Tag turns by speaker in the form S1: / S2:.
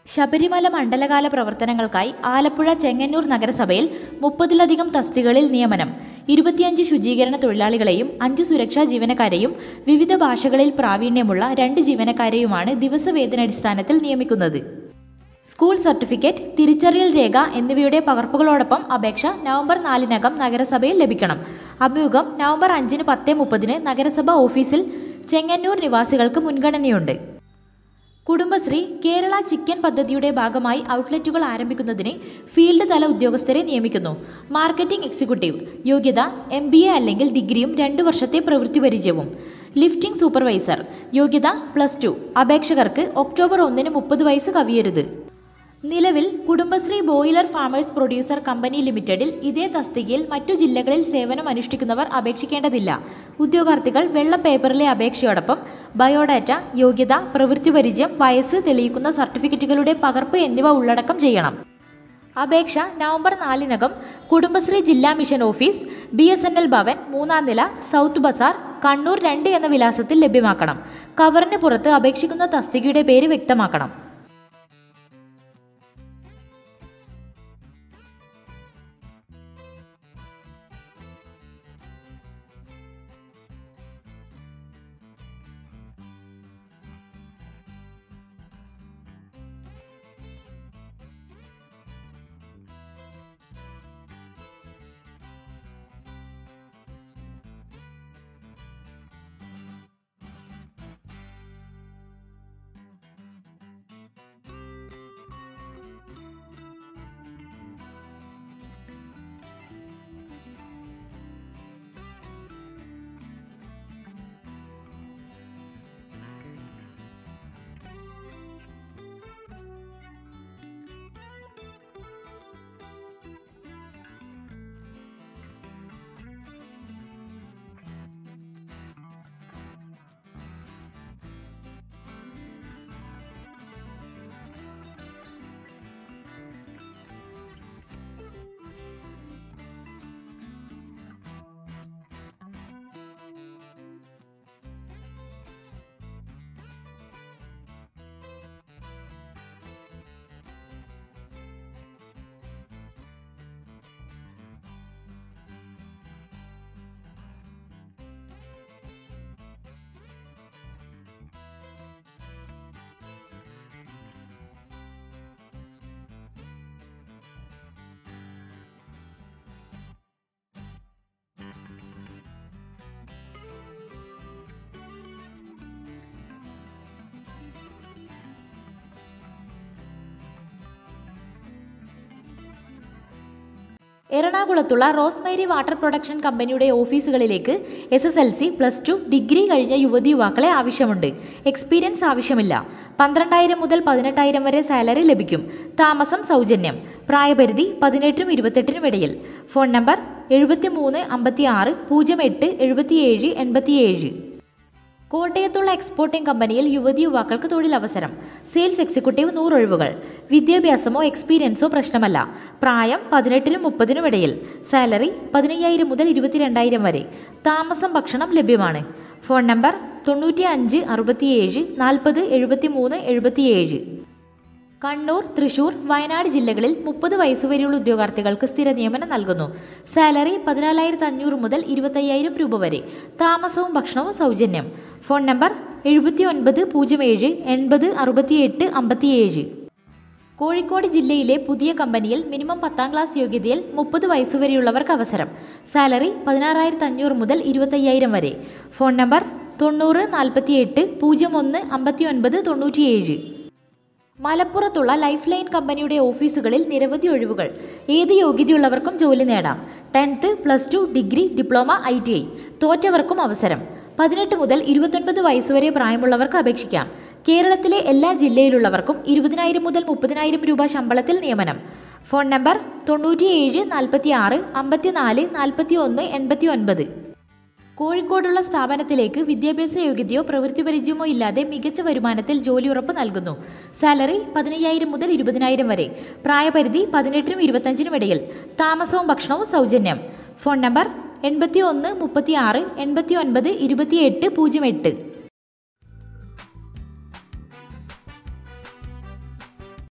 S1: ശബരിമല മണ്ഡലകാല പ്രവർത്തനങ്ങൾക്കായി ആലപ്പുഴ ചെങ്ങന്നൂർ നഗരസഭയിൽ മുപ്പതിലധികം തസ്തികളിൽ നിയമനം ഇരുപത്തിയഞ്ച് ശുചീകരണ തൊഴിലാളികളെയും അഞ്ച് സുരക്ഷാ ജീവനക്കാരെയും വിവിധ ഭാഷകളിൽ പ്രാവീണ്യമുള്ള രണ്ട് ജീവനക്കാരെയുമാണ് ദിവസവേതനടിസ്ഥാനത്തിൽ നിയമിക്കുന്നത് സ്കൂൾ സർട്ടിഫിക്കറ്റ് തിരിച്ചറിയൽ രേഖ എന്നിവയുടെ പകർപ്പുകളോടൊപ്പം അപേക്ഷ നവംബർ നാലിനകം നഗരസഭയിൽ ലഭിക്കണം അഭിമുഖം നവംബർ അഞ്ചിന് പത്ത് മുപ്പതിന് നഗരസഭ ഓഫീസിൽ ചെങ്ങന്നൂർ നിവാസികൾക്ക് മുൻഗണനയുണ്ട് കുടുംബശ്രീ കേരള ചിക്കൻ പദ്ധതിയുടെ ഭാഗമായി ഔട്ട്ലെറ്റുകൾ ആരംഭിക്കുന്നതിന് ഫീൽഡ് തല ഉദ്യോഗസ്ഥരെ നിയമിക്കുന്നു മാർക്കറ്റിംഗ് എക്സിക്യൂട്ടീവ് യോഗ്യത എം ബി എ അല്ലെങ്കിൽ ഡിഗ്രിയും രണ്ടു വർഷത്തെ പ്രവൃത്തി പരിചയവും ലിഫ്റ്റിംഗ് സൂപ്പർവൈസർ യോഗ്യത പ്ലസ് ടു അപേക്ഷകർക്ക് ഒക്ടോബർ ഒന്നിന് മുപ്പത് വയസ്സ് കവിയരുത് നിലവിൽ Kudumbashree boiler farmers producer company ലിമിറ്റഡിൽ ഇതേ തസ്തികയിൽ മറ്റു ജില്ലകളിൽ സേവനം അനുഷ്ഠിക്കുന്നവർ അപേക്ഷിക്കേണ്ടതില്ല ഉദ്യോഗാർത്ഥികൾ വെള്ള പേപ്പറിലെ അപേക്ഷയോടൊപ്പം ബയോഡാറ്റ യോഗ്യത പ്രവൃത്തി പരിചയം വയസ്സ് തെളിയിക്കുന്ന സർട്ടിഫിക്കറ്റുകളുടെ പകർപ്പ് എന്നിവ ഉള്ളടക്കം ചെയ്യണം അപേക്ഷ നവംബർ നാലിനകം കുടുംബശ്രീ ജില്ലാ mission office B S N L Bhavan മൂന്നാം നില സൗത്ത് ബസാർ കണ്ണൂർ രണ്ട് എന്ന വിലാസത്തിൽ ലഭ്യമാക്കണം കവറിന് പുറത്ത് അപേക്ഷിക്കുന്ന തസ്തികയുടെ പേര് വ്യക്തമാക്കണം എറണാകുളത്തുള്ള റോസ്മേരി വാട്ടർ പ്രൊഡക്ഷൻ കമ്പനിയുടെ ഓഫീസുകളിലേക്ക് S S L C plus two degree കഴിഞ്ഞ യുവതി യുവാക്കളെ ആവശ്യമുണ്ട് എക്സ്പീരിയൻസ് ആവശ്യമില്ല പന്ത്രണ്ടായിരം മുതൽ പതിനെട്ടായിരം വരെ സാലറി ലഭിക്കും താമസം സൗജന്യം പ്രായപരിധി പതിനെട്ടിനും ഇരുപത്തെട്ടിനും ഇടയിൽ ഫോൺ നമ്പർ എഴുപത്തി മൂന്ന് അമ്പത്തി ആറ് പൂജ്യം എട്ട് എഴുപത്തിയേഴ് എൺപത്തിയേഴ് കോട്ടയത്തുള്ള എക്സ്പോർട്ടിംഗ് കമ്പനിയിൽ യുവതി യുവാക്കൾക്ക് തൊഴിലവസരം സെയിൽസ് എക്സിക്യൂട്ടീവ് നൂറൊഴിവുകൾ വിദ്യാഭ്യാസമോ എക്സ്പീരിയൻസോ പ്രശ്നമല്ല പ്രായം പതിനെട്ടിനും മുപ്പതിനും ഇടയിൽ സാലറി പതിനയ്യായിരം മുതൽ ഇരുപത്തിരണ്ടായിരം വരെ താമസം ഭക്ഷണം ലഭ്യമാണ് ഫോൺ നമ്പർ തൊണ്ണൂറ്റി അഞ്ച് അറുപത്തിയേഴ് നാൽപ്പത് എഴുപത്തി മൂന്ന് എഴുപത്തിയേഴ് കണ്ണൂർ തൃശൂർ വയനാട് ജില്ലകളിൽ മുപ്പത് വയസ്സുവരെയുള്ള ഉദ്യോഗാർത്ഥികൾക്ക് സ്ഥിര നിയമനം നൽകുന്നു സാലറി പതിനാലായിരത്തി അഞ്ഞൂറ് മുതൽ ഇരുപത്തയ്യായിരം രൂപ വരെ താമസവും ഭക്ഷണവും സൗജന്യം ഫോൺ നമ്പർ എഴുപത്തി ഒൻപത് പൂജ്യം ഏഴ് എൺപത് അറുപത്തിയെട്ട് അമ്പത്തിയേഴ് കോഴിക്കോട് ജില്ലയിലെ പുതിയ കമ്പനിയിൽ മിനിമം പത്താം ക്ലാസ് യോഗ്യതയിൽ മുപ്പത് വയസ്സുവരെയുള്ളവർക്ക് അവസരം സാലറി പതിനാറായിരത്തി അഞ്ഞൂറ് മുതൽ ഇരുപത്തയ്യായിരം വരെ ഫോൺ നമ്പർ തൊണ്ണൂറ് നാൽപ്പത്തിയെട്ട് പൂജ്യം ഒന്ന് അമ്പത്തി ഒൻപത് തൊണ്ണൂറ്റിയേഴ് മലപ്പുറത്തുള്ള ലൈഫ് ലൈൻ കമ്പനിയുടെ ഓഫീസുകളിൽ നിരവധി ഒഴിവുകൾ ഏത് യോഗ്യതയുള്ളവർക്കും ജോലി നേടാം tenth plus two degree diploma I T I തോറ്റവർക്കും അവസരം പതിനെട്ട് മുതൽ ഇരുപത്തൊൻപത് വയസ്സുവരെ പ്രായമുള്ളവർക്ക് അപേക്ഷിക്കാം കേരളത്തിലെ എല്ലാ ജില്ലയിലുള്ളവർക്കും ഇരുപതിനായിരം മുതൽ മുപ്പതിനായിരം രൂപ ശമ്പളത്തിൽ നിയമനം ഫോൺ നമ്പർ തൊണ്ണൂറ്റിയേഴ് നാൽപ്പത്തി ആറ് അമ്പത്തിനാല് നാൽപ്പത്തി ഒന്ന് എൺപത്തി ഒൻപത് കോഴിക്കോടുള്ള സ്ഥാപനത്തിലേക്ക് വിദ്യാഭ്യാസ യോഗ്യതയോ പ്രവൃത്തി പരിചയമോ ഇല്ലാതെ മികച്ച വരുമാനത്തിൽ ജോലി ഉറപ്പ് നൽകുന്നു സാലറി പതിനയ്യായിരം മുതൽ ഇരുപതിനായിരം വരെ പ്രായപരിധി പതിനെട്ടിനും ഇരുപത്തഞ്ചിനും ഇടയിൽ താമസവും ഭക്ഷണവും സൗജന്യം ഫോൺ നമ്പർ എൺപത്തി ഒന്ന് മുപ്പത്തി ആറ് എൺപത്തി ഒൻപത് ഇരുപത്തിയെട്ട് പൂജ്യം എട്ട്